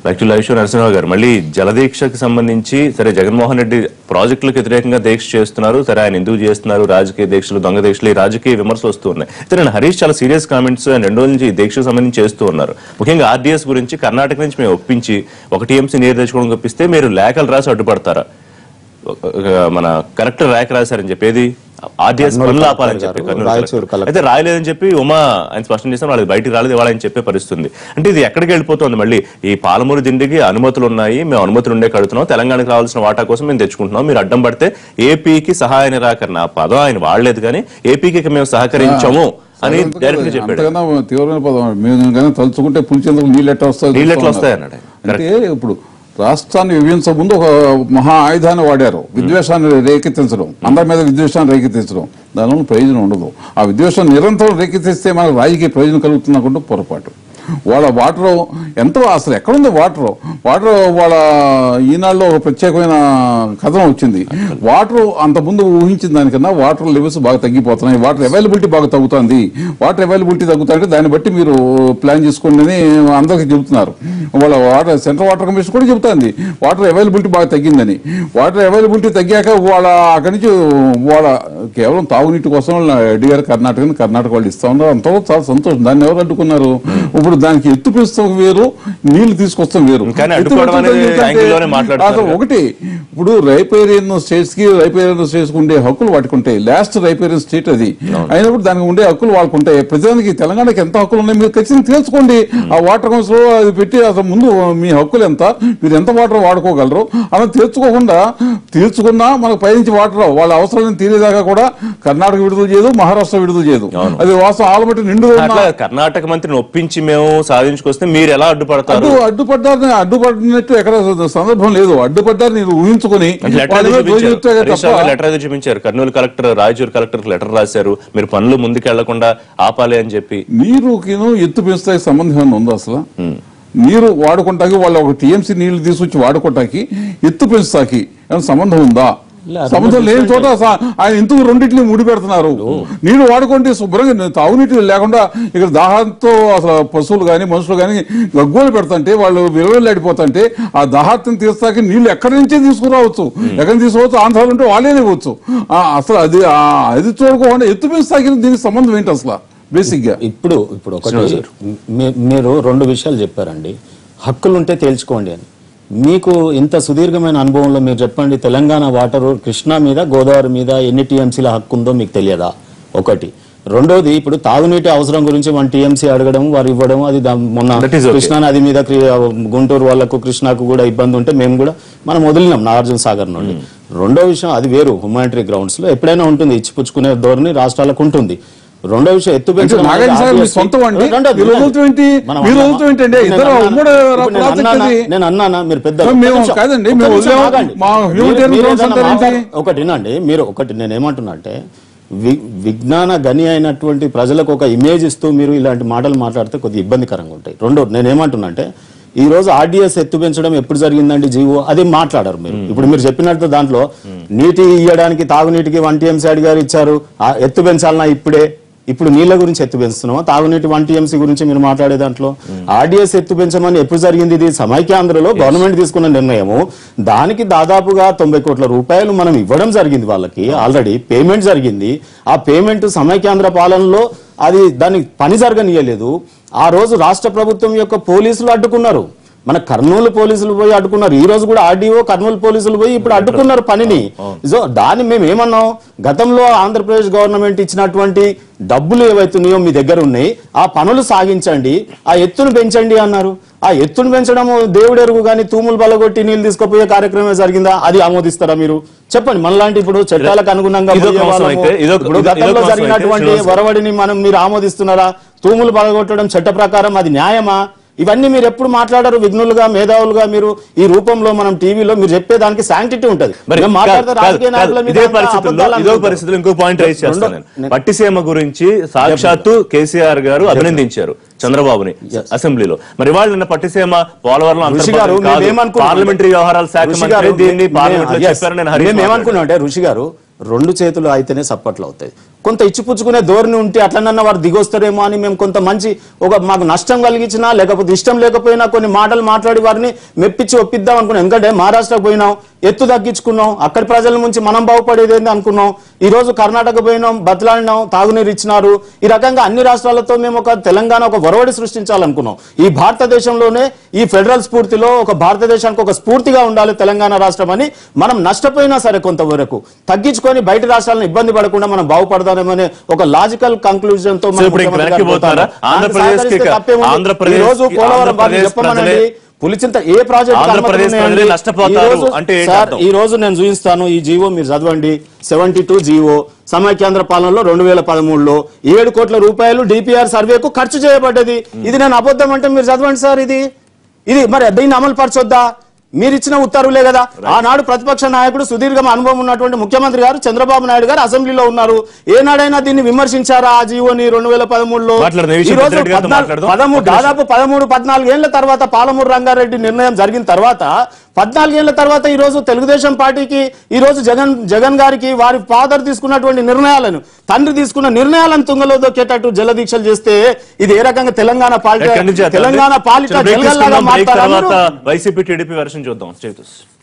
Actual Aishwar Narasimharao గారు మళ్ళీ జలదీక్షకు సంబంధించి సరే జగన్మోహన్ రెడ్డి ప్రాజెక్టులకు వ్యతిరేకంగా దీక్ష చేస్తున్నారు సరే ఆయన ఎందుకు చేస్తున్నారు రాజకీయ దీక్షలు దొంగ దీక్షలు ఈ రాజకీయ విమర్శలు వస్తూ ఉన్నాయి అయితే నేను హరీష్ చాలా సీరియస్ కామెంట్స్ ఆయన రెండు రోజుల నుంచి ఈ దీక్షకు సంబంధించి చేస్తూ ఉన్నారు ముఖ్యంగా ఆర్డీఎస్ గురించి కర్ణాటక నుంచి మేము ఒప్పించి ఒక టీఎంసీ నీరు తెచ్చుకోవడం ఒప్పిస్తే మీరు లేఖలు రాసి అడ్డుపడతారా ఒక- ఒక మన కలెక్టర్ ర్యాక్ రాశారని చెప్పి ఏది ఆర్డీఎస్ కర్నూలు పనులు ఆపాలని కలెక్టర్ చెప్పి గారు, కర్నూలు రాయచూరు కలెక్టర్. కలెక్టర్. అయితే రాయలేదని చెప్పి ఉమా ఆయన స్పష్టం చేసిన వాళ్ళకి బయటికి రాలేదు ఇవాళ ఆయన చెప్పే పరిస్థితుంది అంటే ఇది ఎక్కడికి వెళ్ళిపోతుంది మళ్ళీ ఈ పాలమూరు దిండికి అనుమతులు ఉన్నాయి మేము అనుమతులు ఉండే కడుతున్నాం తెలంగాణకు రావాల్సిన వాటా కోసం మేము తెచ్చుకుంటున్నాం మీరు అడ్డం పడితే ఏపీకి సహాయ నిరాకరణ ఆ పదం ఆయన వాడలేదు కానీ ఏపీకి ఇక మేము సహకరించము అని డైరెక్ట్ గా చెప్పాడు అంతకన్నా తీవ్రమైన పదం మేము కానీ తలుచుకుంటే పులిచేందుకు నీళ్ళు ఎట్లా వస్తాయి నీళ్ళు ఎట్లా వస్తాయి అన్నాడు ఆయన. అంటే ఇప్పుడు రాష్ట్రాన్ని విభజించే ముందు ఒక మహా ఆయుధాన్ని వాడారు విద్వేషాన్ని రేకెత్తించడం అందరి మీద విద్వేషాన్ని రేకెత్తించడం దానివల్ల ప్రయోజనం ఉండదు ఆ విద్వేషం నిరంతరం రేకెత్తిస్తే మనకు రాజకీయ ప్రయోజనం కలుగుతుంది అనుకుంటూ పొరపాటు వాళ్ళ వాటర్ ఎంతో అసలు ఎక్కడుంది వాటర్ వాటర్ వాళ్ళ ఈనాడులో ఒక ప్రత్యేకమైన కథనం వచ్చింది వాటర్ అంత ముందు ఊహించిన దానికన్నా వాటర్ లెవెల్స్ బాగా తగ్గిపోతున్నాయి వాటర్ అవైలబిలిటీ బాగా తగ్గుతుంది వాటర్ అవైలబిలిటీ తగ్గుతుంటే దాన్ని బట్టి మీరు ప్లాన్ చేసుకోండి అని అందరికీ చెబుతున్నారు వాళ్ళ వాటర్ సెంట్రల్ వాటర్ కమిషన్ కూడా చెబుతుంది వాటర్ అవైలబిలిటీ బాగా తగ్గిందని వాటర్ అవైలబిలిటీ తగ్గాక వాళ్ళ అక్కడి నుంచి వాళ్ళ కేవలం తాగునీటి కోసం అడిగారు కర్ణాటక కర్ణాటక వాళ్ళు ఇస్తా ఉన్నారు అంత చాలా సంతోషం దాన్ని ఎవరు అడ్డుకున్నారు ఇప్పుడు దానికి ఎత్తు పెంచుతాం వేరు నీళ్లు తీసుకొస్తాం వేరు కానీ ఎత్తు అడ్డుకోవడం పెంచుతాం అనేది ఏంటంటే యాంగిల్ లోనే మాట్లాడుతున్నారు అసలు ఒకటి ఇప్పుడు రైపేరియన్ స్టేట్స్ కి రైపేరియన్ స్టేట్స్ కి ఉండే హక్కులు వాటికి ఉంటాయి లాస్ట్ రైపేరియన్ స్టేట్ అది అయినప్పుడు దానికి ఉండే హక్కులు వాళ్ళకు ఉంటాయి ప్రజానికి తెలంగాణకి ఎంత హక్కులు ఉన్నాయి మీరు ఖచ్చితంగా తెలుసుకోండి ఆ వాటర్ కౌన్సిల్ అది పెట్టి అసలు ముందు మీ హక్కులు ఎంత మీరు ఎంత వాటర్ వాడుకోగలరు అలా తీర్చుకోకుండా తీర్చుకున్నా మనకు పైనుంచి వాటర్ రావు. వాళ్ళ అవసరాలను తీరేదాకా కూడా కర్ణాటక విడుదల చేయదు మహారాష్ట్ర విడుదల చేయదు అది వాస్తవం ఆలబట్టి నిండు అట్లా కర్ణాటక మంత్రిని ఒప్పించి మేము సాధించుకొస్తే మీరు ఎలా అడ్డుపడతారు అడ్డు అడ్డుపడ్డారు అడ్డుపడినట్టు ఎక్కడ సందర్భం లేదు అడ్డుపడ్డారు నేను ఊహించుకుని లెటర్ వాళ్ళ మీద దోషి చెప్తే తప్ప లెటర్ అయితే చూపించారు Kurnool collector Raichur collector letter రాశారు మీరు పనులు ముందుకెళ్లకుండా ఆపాలి అని చెప్పి నీరుకిను ఎత్తు పెంచుతాయి సంబంధం ఏమైనా ఉందా అసలు నీరు వాడుకుంటాకి వాళ్ళు ఒక టీఎంసీ నీళ్లు తీసుకొచ్చి వాడుకుంటాకి ఎత్తు పెంచుతాకి ఏమైనా సంబంధం ఉందా లే, అది సంబంధం లేని చోట స- ఆయన ఎందుకు రెండింటిని ముడి పెడుతున్నారు నీరు వాడుకుంటే శుభ్రంగా తాగునీటి లేకుండా ఇక్కడ దాహంతో అసలు పశువులు కానీ మనుషులు కానీ గగ్గోలు పెడుతుంటే వాళ్ళు విలువలాడిపోతుంటే ఆ దాహార్తం తీర్చాకి నీళ్లు ఎక్కడి నుంచే తీసుకురావచ్చు ఎక్కడి తీసుకోవచ్చు ఆంధ్రాలు ఉంటే వాళ్ళే ఇవ్వచ్చు ఆ, అసలు అది ఆ, అది చూడకుండా ఎత్తు పెంచుతాకి దీనికి సంబంధం ఏంటి అసలు బేసిక్ గా ఇప్పుడు ఇప్పుడు ఒకటి మీ- మీరు రెండు విషయాలు చెప్పారండి హక్కులు ఉంటే తేల్చుకోండి అని మీకు ఇంత సుదీర్ఘమైన అనుభవంలో మీరు చెప్పండి తెలంగాణ వాటర్ కృష్ణా మీద గోదావరి మీద ఎన్ని టీఎంసీల హక్కు ఉందో మీకు తెలియదా ఒకటి రెండోది ఇప్పుడు తాగునీటి అవసరం గురించి వన్ టీఎంసీ అడగడం వారు ఇవ్వడం అది దా- మొన్న That is okay. కృష్ణా నది మీద క్రి- గుంటూరు వాళ్ళకు కృష్ణాకు కూడా ఇబ్బంది ఉంటే మేము కూడా మనం వదిలినాం నాగార్జున సాగర్ నుండి రెండో విషయం అది వేరు హ్యుమానిటరీ గ్రౌండ్స్ లో ఎప్పుడైనా ఉంటుంది ఇచ్చిపుచ్చుకునే ధోరణి రాష్ట్రాలకు ఉంటుంది రెండో విషయం ఎత్తు అంటే పెంచడం అనేది నాగార్జున సాగర్ మీ RDSP సొంతం అండి? రెండోది, మీరు వదులుతూ ఏంటి? మనం మీరు అన్నామా? వదులుతూ ఏంటండి? నేను ఇద్దరు అన్నానా? ఉమ్మడి ఇప్పుడు నేను ప్రాజెక్ట్ అన్నానా? అది. నేను అన్నానా మీరు పెద్ద మేము- ఒక్క మేము నిమిషం, కాదండి, ఒక్క మేము నిమిషం వదిలేము. ఆగండి. మా మీరు- humanitarian మీరు grounds ఏదైనా అంటారేంటి? మాట్లాడ- ఒకటి వినండి మీరు ఒకటి నేను ఏమంటున్నా అంటే వి- విజ్ఞాన గని అయినటువంటి ప్రజలకు ఒక ఇమేజ్ ఇస్తూ మీరు ఇలాంటి మాటలు మాట్లాడితే కొద్దిగా ఇబ్బందికరంగా ఉంటాయి రెండో నేను ఏమంటున్నా అంటే ఈ రోజు ఆర్డీఎస్ ఎత్తు పెంచడం ఎప్పుడు జరిగిందండి జీవో అది మాట్లాడారు మీరు ఇప్పుడు మీరు చెప్పినట్టు దాంట్లో నీటి ఇయ్యడానికి తాగునీటికి వన్ టీఎంసీ అడిగారు ఇచ్చారు ఆ ఎత్తు పెంచాలన్నా ఇప్పుడే ఇప్పుడు నీళ్ల గురించి ఎత్తు పెంచుతున్నామా తాగునీటి వన్ టీఎంసీ గురించి మీరు మాట్లాడే దాంట్లో ఆర్డీఎస్ ఎత్తు పెంచమని ఎప్పుడు జరిగింది ఇది సమైక్యాంధ్రలో గవర్నమెంట్ తీసుకున్న నిర్ణయము దానికి దాదాపుగా తొంభై కోట్ల రూపాయలు మనం ఇవ్వడం జరిగింది వాళ్ళకి ఆల్రెడీ పేమెంట్ జరిగింది ఆ పేమెంట్ సమైక్యాంధ్ర పాలనలో అది దానికి పని జరగనీయలేదు ఆ రోజు రాష్ట్ర ప్రభుత్వం యొక్క పోలీసులు అడ్డుకున్నారు మన కర్నూలు పోలీసులు పోయి అడ్డుకున్నారు ఈ రోజు కూడా ఆర్డీఓ కర్నూలు పోలీసులు పోయి ఇప్పుడు అడ్డుకున్నారు పనిని సో దాన్ని మేము ఏమన్నాం గతంలో ఆంధ్రప్రదేశ్ గవర్నమెంట్ ఇచ్చినటువంటి డబ్బులు ఏవైతున్నాయో మీ దగ్గర ఉన్నాయి ఆ పనులు సాగించండి ఆ ఎత్తును పెంచండి అన్నారు ఆ ఎత్తును పెంచడము దేవుడెరుగు కానీ తూములు బలగొట్టి నీళ్లు తీసుకుపోయే కార్యక్రమమే జరిగిందా అది ఆమోదిస్తారా మీరు చెప్పండి మనలాంటి ఇప్పుడు చట్టాలకు అనుగుణంగా ఇదొక పోయే అంశం వాళ్ళము. అయితే, ఇదొక- ఇప్పుడు ఇదొక గతంలో అంశం అయితే జరిగినటువంటి శ్రీనివాస్ గారు. ఒరవడిని మనం మీరు ఆమోదిస్తున్నారా తూములు పడగొట్టడం చట్ట ప్రకారం అది న్యాయమా ఇవన్నీ మీరు ఎప్పుడు మాట్లాడారు విఘ్నులుగా మేధావులుగా మీరు ఈ రూపంలో మనం టీవీలో మీరు చెప్పేదానికి శాంక్టిటీ ఉంటది మరి మేము కాదు, మాట్లాడితే కాదు, రాజకీయ కాదు. నాయకుల మీద ఇదే అంతా పరిస్థితుల్లో అబద్ధాలు ఇదో అనుకుంటారు. పరిస్థితుల్లో ఇంకో పాయింట్ రైజ్ చేస్తాను రెండో- నేను నేను- పట్టిసీమ గురించి సాక్షాత్తు కేసీఆర్ గారు అభినందించారు చంద్రబాబుని అసెంబ్లీలో మరి వాళ్ళు నిన్న పట్టిసీమ పోలవరం ఋషి గారు అంతర్భాగం కాదు. మేమేమనుకున్నాం పార్లమెంటరీ వ్యవహారాల శాఖ ఋషి మంత్రి గారు, దీన్ని మే- పార్లమెంట్ లో yes. చెప్పారు నేను హరీష్ మేము మాట్లాడాను. ఏమనుకున్నాం అంటే ఋషి గారు రెండు చేతులు అయితేనే సప్పట్లు అవుతాయి కొంత ఇచ్చిపుచ్చుకునే ధోరణి ఉంటే అట్లనన్నా వారు దిగొస్తారేమో అని మేము కొంత మంచి ఒక మాకు నష్టం కలిగించినా లేకపోతే ఇష్టం లేకపోయినా కొన్ని మాటలు మాట్లాడి వారిని మెప్పించి ఒప్పిద్దాం అనుకున్నాం ఎందుకంటే మహారాష్ట్రకు పోయినాం ఎత్తు తగ్గించుకున్నాం అక్కడి ప్రజల నుంచి మనం బాగుపడేది ఏంది అనుకున్నాం ఈ రోజు కర్ణాటక పోయినాం బతలాడినాం తాగునీరు ఇచ్చినారు ఈ రకంగా అన్ని రాష్ట్రాలతో మేము ఒక తెలంగాణ ఒక ఒరవడి సృష్టించాలనుకున్నాం ఈ భారతదేశంలోనే ఈ ఫెడరల్ స్ఫూర్తిలో ఒక భారతదేశానికి ఒక స్ఫూర్తిగా ఉండాలి తెలంగాణ రాష్ట్రం అని మనం నష్టపోయినా సరే కొంతవరకు తగ్గించుకొని బయట రాష్ట్రాలను ఇబ్బంది పడకుండా మనం బాగుపడదామనే ఒక లాజికల్ కంక్లూజన్ తో సో మనం ఇప్పుడు ఇంక ముఖ్యమంత్రి వెనక్కి గారు పోతారా? పోతారు. ఆంధ్రప్రదేశ్ కి సహకరిస్తే తప్పేముంది? ఆంధ్రప్రదేశ్ ఈ రోజు కి పోలవరం వారిని ఆంధ్రప్రదేశ్ చెప్పమనండి ప్రజలే- పులిచింత ఏ ప్రాజెక్ట్ ఆంధ్రప్రదేశ్ ప్రజలే నష్టపోతారు అంటే ఏంటి సార్ అర్థం? ఈ రోజు నేను చూపిస్తాను ఈ జీవో మీరు చదవండి సెవెంటీ టూ జీవో సమైక్యాంధ్ర పాలనలో రెండు వేల పదమూడులో ఏడు కోట్ల రూపాయలు డిపిఆర్ సర్వేకు ఖర్చు చేయబడ్డది ఇది నేను అబద్ధం అంటే మీరు చదవండి సార్ ఇది ఇది మరి దీన్ని అమలు పరచొద్దా మీరు ఇచ్చిన ఉత్తర్వులే కదా ఆనాడు ప్రతిపక్ష నాయకుడు సుదీర్ఘ అనుభవం ఉన్నటువంటి ముఖ్యమంత్రి గారు చంద్రబాబు నాయుడు గారు అసెంబ్లీలో ఉన్నారు ఏనాడైనా దీన్ని విమర్శించారా ఆ జీవోని రెండు వేల పదమూడులో మాట్లాడదాం. ఈ ఈ విషయం రోజు పెద్దిరెడ్డి గారితో పద్నాలుగు- మాట్లాడదాం. పదమూడు ఒక్క నిమిషం. దాదాపు పదమూడు పద్నాలుగు ఏళ్ల తర్వాత పాలమూరు రంగారెడ్డి నిర్ణయం జరిగిన తర్వాత పద్నాలుగేళ్ల తర్వాత ఈ రోజు తెలుగుదేశం పార్టీకి ఈ రోజు జగన్ జగన్ గారికి వారి ఫాదర్ తీసుకున్నటువంటి నిర్ణయాలను తండ్రి తీసుకున్న నిర్ణయాలను తుంగలో దొక్కేటట్టు జల దీక్షలు చేస్తే ఇది ఏ రకంగా తెలంగాణ పాలిట ఎక్కడి నుంచి తెలంగాణ పాలిట బ్రేక్ జలగల్లాగా తీసుకుందాం. బ్రేక్ మాట్లాడారు తర్వాత వైసీపీ టీడీపీ వెర్షన్ చూద్దాం చేతుస్